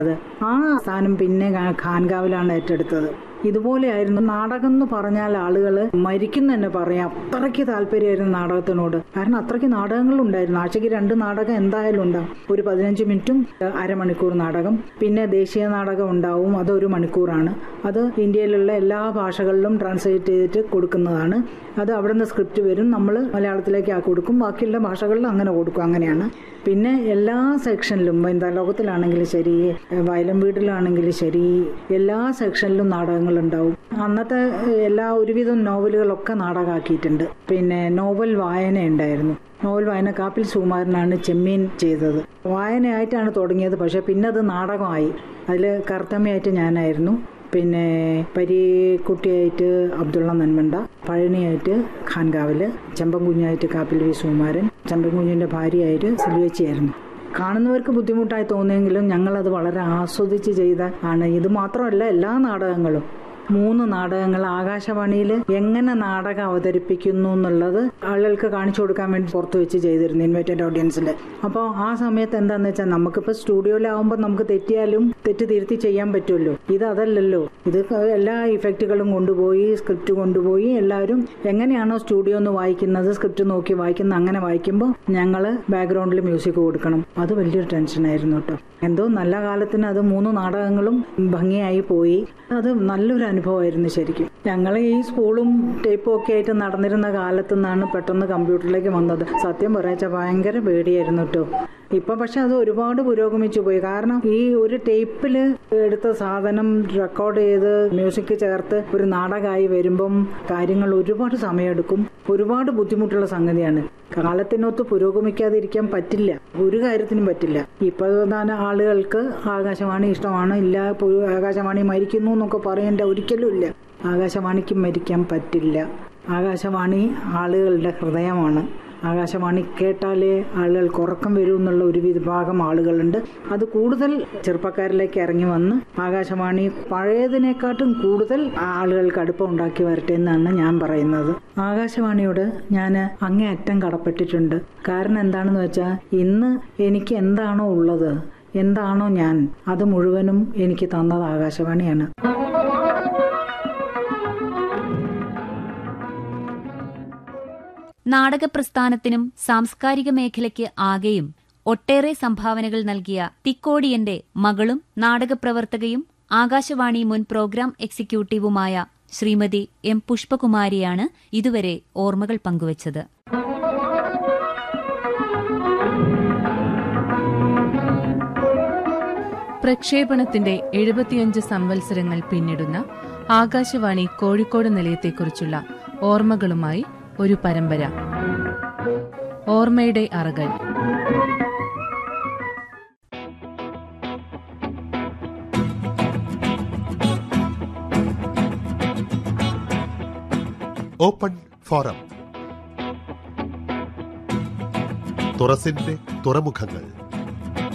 അത് ആ സ്ഥാനം പിന്നെ ഖാ- ഖാൻകാവിലാണ് ഏറ്റെടുത്തത് ഇതുപോലെയായിരുന്നു നാടകം എന്ന് പറഞ്ഞാൽ ആളുകൾ മരിക്കുന്ന തന്നെ പറയാം അത്രയ്ക്ക് താല്പര്യമായിരുന്നു നാടകത്തിനോട് കാരണം അത്രയ്ക്ക് നാടകങ്ങളുണ്ടായിരുന്നു ആഴ്ചയ്ക്ക് രണ്ട് നാടകം എന്തായാലും ഉണ്ടാവും ഒരു പതിനഞ്ച് മിനിറ്റും ഏഹ്, അരമണിക്കൂർ നാടകം പിന്നെ ദേശീയ നാടകം ഉണ്ടാവും അത് ഒരു മണിക്കൂറാണ് അത് ഇന്ത്യയിലുള്ള എല്ലാ ഭാഷകളിലും ട്രാൻസ്ലേറ്റ് ചെയ്തിട്ട് കൊടുക്കുന്നതാണ് അത് അവിടെ നിന്ന് സ്ക്രിപ്റ്റ് വരും നമ്മൾ മലയാളത്തിലേക്ക് ആ കൊടുക്കും ബാക്കിയുള്ള ഭാഷകളിൽ അങ്ങനെ കൊടുക്കും അങ്ങനെയാണ് പിന്നെ എല്ലാ സെക്ഷനിലും എന്താ ലോകത്തിലാണെങ്കിലും ശരി വയലം വീട്ടിലാണെങ്കിലും ശരി എല്ലാ സെക്ഷനിലും നാടകങ്ങൾ ഉണ്ടാവും അന്നത്തെ എല്ലാ ഒരുവിധം നോവലുകളൊക്കെ നാടകമാക്കിയിട്ടുണ്ട് പിന്നെ നോവൽ വായന ഉണ്ടായിരുന്നു നോവൽ വായന കാപ്പിൽ സുകുമാരനാണ് ചെമ്മീൻ ചെയ്തത് വായനയായിട്ടാണ് തുടങ്ങിയത് പക്ഷെ പിന്നെ അത് നാടകമായി അതിൽ കർത്തമ്മയായിട്ട് ഞാനായിരുന്നു പിന്നെ പരീക്കുട്ടിയായിട്ട് അബ്ദുള്ള നന്മണ്ട പഴനിയായിട്ട് ഖാൻകാവില് ചെമ്പൻകുഞ്ഞായിട്ട് കാപ്പിൽ വി സുകുമാരൻ ചെമ്പൻകുഞ്ഞിന്റെ ഭാര്യയായിട്ട് സിൽവേച്ചിയായിരുന്നു കാണുന്നവർക്ക് ബുദ്ധിമുട്ടായി തോന്നിയെങ്കിലും ഞങ്ങളത് വളരെ ആസ്വദിച്ച് ചെയ്ത ആണ് ഇത് മാത്രമല്ല എല്ലാ നാടകങ്ങളും മൂന്ന് നാടകങ്ങൾ ആകാശവാണിയിൽ എങ്ങനെ നാടകം അവതരിപ്പിക്കുന്നു എന്നുള്ളത് ആളുകൾക്ക് കാണിച്ചു കൊടുക്കാൻ വേണ്ടി പുറത്ത് വെച്ച് ചെയ്തിരുന്നു ഇൻവൈറ്റഡ് ഓഡിയൻസിൽ അപ്പോൾ ആ സമയത്ത് എന്താന്ന് വെച്ചാൽ നമുക്കിപ്പോൾ സ്റ്റുഡിയോയിലാവുമ്പോൾ നമുക്ക് തെറ്റിയാലും തെറ്റ് തിരുത്തി ചെയ്യാൻ പറ്റുമല്ലോ ഇത് അതല്ലല്ലോ ഇത് എല്ലാ ഇഫക്റ്റുകളും കൊണ്ടുപോയി സ്ക്രിപ്റ്റ് കൊണ്ടുപോയി എല്ലാവരും എങ്ങനെയാണോ സ്റ്റുഡിയോ എന്ന് വായിക്കുന്നത് സ്ക്രിപ്റ്റ് നോക്കി വായിക്കുന്ന അങ്ങനെ വായിക്കുമ്പോൾ ഞങ്ങൾ ബാക്ക്ഗ്രൗണ്ടിൽ മ്യൂസിക് കൊടുക്കണം അത് വലിയൊരു ടെൻഷനായിരുന്നു കേട്ടോ എന്തോ നല്ല കാലത്തിന് അത് മൂന്ന് നാടകങ്ങളും ഭംഗിയായി പോയി അത് നല്ലൊരു അനുഭവമായിരുന്നു ശരിക്കും ഞങ്ങൾ ഈ സ്കൂളും ടേപ്പും ഒക്കെ ആയിട്ട് നടന്നിരുന്ന കാലത്തു നിന്നാണ് പെട്ടെന്ന് കമ്പ്യൂട്ടറിലേക്ക് വന്നത് സത്യം പറയാച്ച ഭയങ്കര പേടിയായിരുന്നു കേട്ടോ ഇപ്പൊ പക്ഷെ അത് ഒരുപാട് പുരോഗമിച്ചു പോയി കാരണം ഈ ഒരു ടേപ്പിൽ എടുത്ത സാധനം റെക്കോർഡ് ചെയ്ത് മ്യൂസിക് ചേർത്ത് ഒരു നാടകമായി വരുമ്പം കാര്യങ്ങൾ ഒരുപാട് സമയമെടുക്കും ഒരുപാട് ബുദ്ധിമുട്ടുള്ള സംഗതിയാണ് കാലത്തിനൊത്ത് പുരോഗമിക്കാതിരിക്കാൻ പറ്റില്ല ഒരു കാര്യത്തിനും പറ്റില്ല ഇപ്പൊ തന്നെ ആളുകൾക്ക് ആകാശവാണി ഇഷ്ടമാണ് ഇല്ല പു- ആകാശവാണി മരിക്കുന്നു എന്നൊക്കെ പറയേണ്ട ഒരിക്കലും ഇല്ല ആകാശവാണിക്ക് മരിക്കാൻ പറ്റില്ല ആകാശവാണി ആളുകളുടെ ഹൃദയമാണ് ആകാശവാണി കേട്ടാലേ ആളുകൾക്ക് ഉറക്കം വരൂ എന്നുള്ള ഒരു വിഭാഗം ആളുകളുണ്ട് അത് കൂടുതൽ ചെറുപ്പക്കാരിലേക്ക് ഇറങ്ങി വന്ന് ആകാശവാണി പഴയതിനെക്കാട്ടും കൂടുതൽ ആളുകൾക്ക് അടുപ്പം ഉണ്ടാക്കി വരട്ടെ എന്നാണ് ഞാൻ പറയുന്നത് ആകാശവാണിയോട് ഞാൻ അങ്ങേയറ്റം കടപ്പെട്ടിട്ടുണ്ട് കാരണം എന്താണെന്ന് വെച്ചാൽ ഇന്ന് എനിക്ക് എന്താണോ ഉള്ളത് എന്താണോ ഞാൻ അത് മുഴുവനും എനിക്ക് തന്നത് ആകാശവാണിയാണ് നാടക പ്രസ്ഥാനത്തിനും സാംസ്കാരിക മേഖലയ്ക്ക് ആകെയും ഒട്ടേറെ സംഭാവനകൾ നൽകിയ തിക്കോടിയന്റെ മകളും നാടകപ്രവർത്തകയും ആകാശവാണി മുൻ പ്രോഗ്രാം എക്സിക്യൂട്ടീവുമായ ശ്രീമതി എം പുഷ്പകുമാരിയാണ് ഇതുവരെ ഓർമ്മകൾ പങ്കുവച്ചത് പ്രക്ഷേപണത്തിന്റെ എഴുപത്തിയഞ്ച് സംവത്സരങ്ങൾ പിന്നിടുന്ന ആകാശവാണി കോഴിക്കോട് നിലയത്തെക്കുറിച്ചുള്ള ഓർമ്മകളുമായി ഒരു പരമ്പര ഓർമ്മയുടെ അറകൾ ഓപ്പൺ ഫോറം തുറസിന്റെ തുറമുഖങ്ങൾ